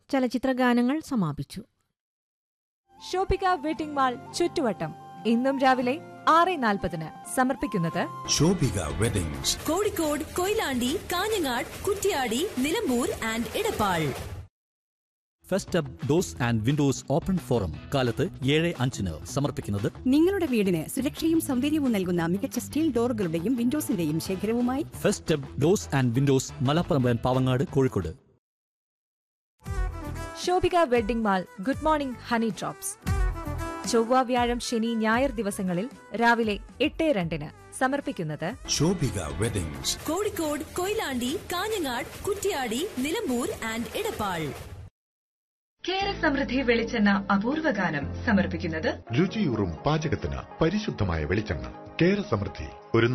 ചലച്ചിത്ര ഗാനങ്ങൾ സമാപിച്ചു ഷോപ്പിക വെഡിംഗ് മാൾ ചുറ്റുവട്ടം ഇന്നും രാവിലെ ആറ് നാൽപ്പതിന് സമർപ്പിക്കുന്നത് Shobhika weddings Kozhikode Koyilandy Kanhangad Kuttiady Nilambur and Edappal fest up doors and windows open forum കാലത്ത് ഏഴ് അഞ്ചിന് സമർപ്പിക്കുന്നത് നിങ്ങളുടെ വീടിന് സുരക്ഷയും സൗന്ദര്യവും നൽകുന്ന മികച്ച സ്റ്റീൽ ഡോറുകളുടെയും വിൻഡോസിന്റെയും ശേഖരവുമായി fest up doors and windows Malappuram Pavangad Kozhikode Shobhika wedding mall good morning honey drops ചൊവ്വ വ്യാഴം ശനി ഞായർ ദിവസങ്ങളിൽ രാവിലെ എട്ട് രണ്ടിന് സമർപ്പിക്കുന്നത് ശോഭിക വെഡിങ്സ് കോഴിക്കോട് കൊയിലാണ്ടി കാഞ്ഞങ്ങാട് കുറ്റ്യാടി നിലമ്പൂർ ആൻഡ് ഇടപ്പാൾ കേര സമൃദ്ധി വെളിച്ചെണ്ണ അപൂർവഗാനം സമർപ്പിക്കുന്നത് രുചിയൂറും പാചകത്തിന് പരിശുദ്ധമായ വെളിച്ചെണ്ണ കേര സമൃദ്ധി ഒരു